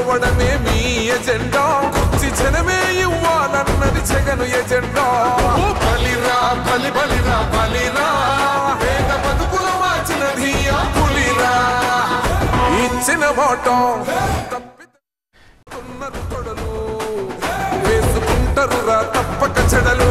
కూర్చోవడమే మీ ఎజెండా కుర్చి జనమే ఇవ్వాలన్నది జగను ఎజెండా ఓ బలిరా బలి బలిరా బలిరా పేద బతుకుల మార్చినది ఆ పులిరా ఇచ్చిన మాట తప్పితున్నది తొడలు వేసుకుంటారు రా తప్పక చెడలు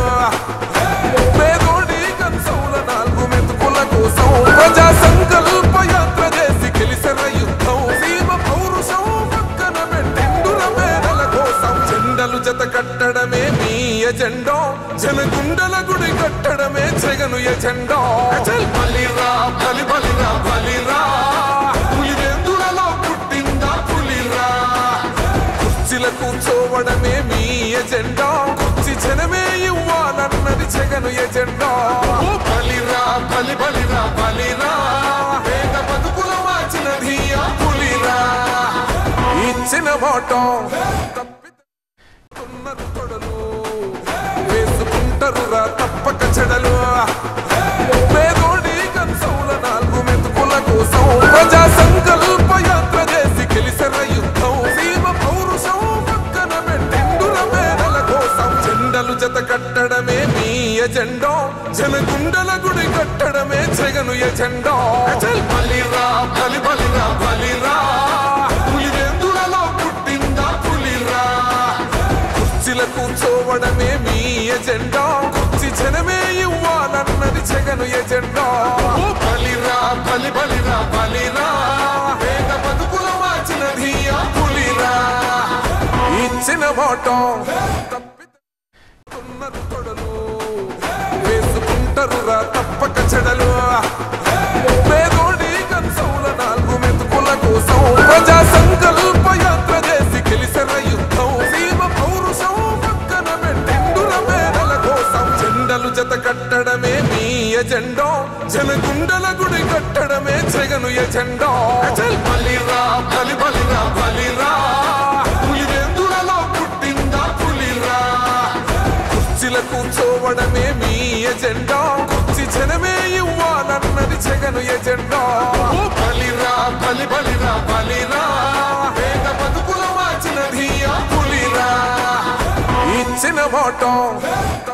పేదోడి కంచౌల నాలుగు మెతుకుల కోసం ప్రజా సంకల్ప యాత్ర చేసి గెలిసిన యుద్ధం సీమ పౌరుషం పక్కన పెట్టిండుర మేడల కోసం జెండలు జత కట్టడమే మీ ఎజెండా జనగుండల గుడి కట్టడమే జగను ఎజెండా అచల్ బలిరా బలి బలిరా బలిరా పులివెందులలో పుట్టిందా పులిరా కుర్చీల కూర్చోవడమే మీ ఎజెండా కుర్చీ జనమే ఇవ్వాలన్నది జగను ఎజెండా ఓ బలిరా బలి బలిరా బలిరా పేద బతుకుల మార్చినది ఆ పులిరా ఇచ్చిన మాట తప్పితున్నది తొడలు వేసుకుంటారు రా తప్పక చెడలు పేదోడి కంచౌల నాలుగు మెతుకుల కోసం ప్రజా సంకల్ప యాత్ర చేసి గెలిసిన యుద్ధం సీమ పౌరుషం పక్కన పెట్టిండుర మేడల కోసం జెండలు జత కట్టడమే మీ ఎజెండా జనగుండల గుడి కట్టడమే జగను ఎజెండా అచల్ బలిరా బలి బలిరా బలిరా పులివెందులలో పుట్టిందా పులిరా కుర్చీల కూర్చోవడమే మీ ఎజెండా కుర్చీ జనమే ఇవ్వాలన్నది జగను ఎజెండా ఓ బలిరా బలి బలిరా బలిరా పేద బతుకుల మార్చినది ఆ పులిరా ఇచ్చిన మాట తప్పితున్నది తొడలు వేసుకుంటారు రా తప్పక చెడలు పేదోడి కంచౌల నాలుగు మెతుకుల కోసం ప్రజా సంకల్ప యాత్ర చేసి గెలిసిన యుద్ధం సీమ పౌరుషం పక్కన పెట్టిండుర మేడల కోసం జెండలు జత కట్టడమే మీ ఎజెండా జనగుండల గుడి కట్టడమే జగను ఎజెండా అచల్ బలిరా బలి బలిరా బలిరా పులివెందులలో పుట్టిందా పులిరా కుర్చీల కూర్చోవడమే మీ ఎజెండా కుర్చీ జనమే ఇవ్వాలన్నది జగను ఎజెండా ఓ బలిరా బలి బలిరా బలిరా పేద బతుకుల మార్చినది ఆ పులిరా ఇచ్చిన మాట